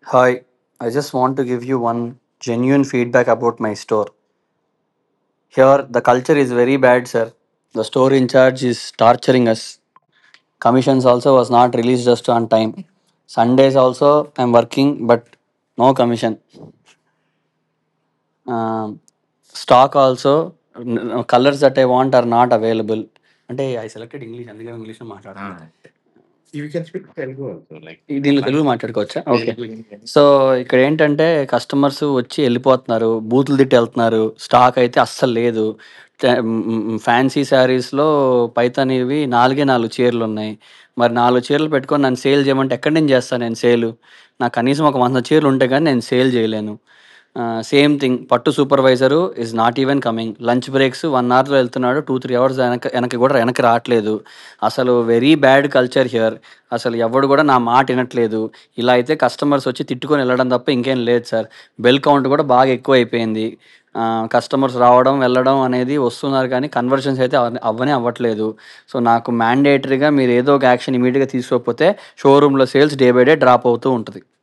Hi, I just want to give you one genuine feedback about my store. Here, the culture is very bad, sir. The store in charge is torturing us. Commissions also was not released just on time. Sundays also, I'm working, but no commission. Um, stock also, n- colors that I want are not available. అంటే I selected English అందుకే ఇంగ్లీష్లో మాట్లాడుతున్నాను you can speak Telugu also like దీనిలో తెలుగు మాట్లాడుకోవచ్చా okay Telugu so ఇక్కడ ఏంటంటే customers వచ్చి వెళ్ళిపోతున్నారు బూతులు తిట్టి వెళ్తున్నారు స్టాక్ అయితే అస్సలు లేదు ఫ్యాన్సీ శారీస్లో పైతనివి నాలుగే నాలుగు చీరలు ఉన్నాయి మరి నాలుగు చీరలు పెట్టుకొని నన్ను సేల్ చేయమంటే ఎక్కడి నుంచి చేస్తాను నేను సేల్ నాకు కనీసం ఒక వంద చీరలు ఉంటే కానీ నేను సేల్ చేయలేను సేమ్ థింగ్ పట్టు supervisor is not even coming lunch breaks one అవర్లో వెళ్తున్నాడు టూ త్రీ అవర్స్ వెనక వెనక్కి కూడా వెనక్కి రావట్లేదు అసలు వెరీ బ్యాడ్ కల్చర్ హియర్ అసలు ఎవడు కూడా నా మాట వినట్లేదు ఇలా అయితే కస్టమర్స్ వచ్చి తిట్టుకొని వెళ్ళడం తప్ప ఇంకేం లేదు సార్ బెల్ కౌంట్ కూడా బాగా ఎక్కువ అయిపోయింది కస్టమర్స్ రావడం వెళ్ళడం అనేది వస్తున్నారు కానీ కన్వర్షన్స్ అయితే అవ- అవ్వనే అవ్వట్లేదు సో నాకు మ్యాండేటరీగా మీరు ఏదో ఒక యాక్షన్ ఇమీడియట్గా తీసుకోకపోతే షోరూంలో sales day by day drop అవుతూ ఉంటుంది